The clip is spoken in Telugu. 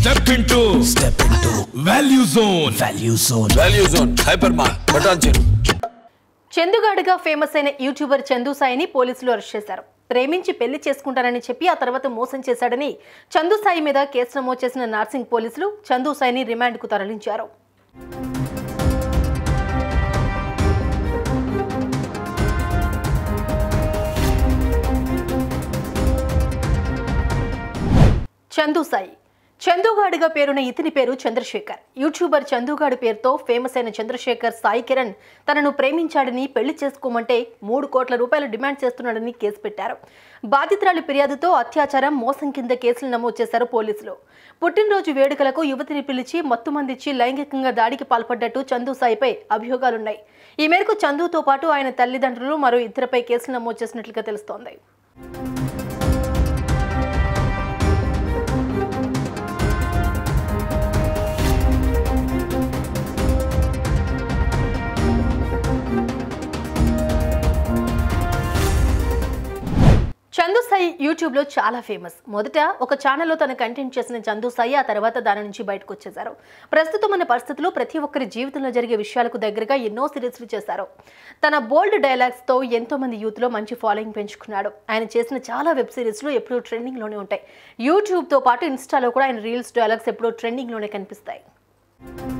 step into step into value zone value zone value zone hyper మార్ బటాన్ చెరు చందుగాడిగా ఫేమస్ అయిన యూట్యూబర్ చందు సాయిని పోలీసులు అరెస్ట్ చేశారు ప్రేమించి పెళ్లి చేసుకుంటానని చెప్పి ఆ తర్వాత మోసం చేశాడని చందు సాయి మీద కేసు నమోదు చేసిన నార్సింగ్ పోలీసులు చందు సాయిని రిమాండ్కు తరలించారు చందు సాయి చందుగాడిగా పేరున్న ఇతని పేరు చంద్రశేఖర్ యూట్యూబర్ చందుగాడి పేరుతో ఫేమస్ అయిన చంద్రశేఖర్ సాయి కిరణ్ తనను ప్రేమించాడని పెళ్లి చేసుకోమంటే మూడు కోట్ల రూపాయలు డిమాండ్ చేస్తున్నాడని కేసు పెట్టారు బాధితురాలి ఫిర్యాదుతో అత్యాచారం మోసం కింద కేసులు నమోదు చేశారు పోలీసులు పుట్టినరోజు వేడుకలకు యువతిని పిలిచి మత్తుమందిచ్చి లైంగికంగా దాడికి పాల్పడ్డట్టు చందు సాయిపై అభియోగాలున్నాయి ఈ మేరకు చందుతో పాటు ఆయన తల్లిదండ్రులు మరో ఇద్దరిపై కేసులు నమోదు చేసినట్లుగా తెలుస్తోంది చందు సాయి యూట్యూబ్లో చాలా ఫేమస్ మొదట ఒక ఛానల్లో తన కంటెంట్ చేసిన చందు సాయి ఆ తర్వాత దాని నుంచి బయటకు వచ్చేశారు ప్రస్తుతం ఉన్న పరిస్థితుల్లో ప్రతి ఒక్కరి జీవితంలో జరిగే విషయాలకు దగ్గరగా ఎన్నో సిరీస్లు చేశారు తన బోల్డ్ డైలాగ్స్తో ఎంతో మంది యూత్లో మంచి ఫాలోయింగ్ పెంచుకున్నాడు ఆయన చేసిన చాలా వెబ్ సిరీస్లు ఎప్పుడూ ట్రెండింగ్లోనే ఉంటాయి యూట్యూబ్తో పాటు ఇన్స్టాలో కూడా ఆయన రీల్స్ డైలాగ్స్ ఎప్పుడూ ట్రెండింగ్లోనే కనిపిస్తాయి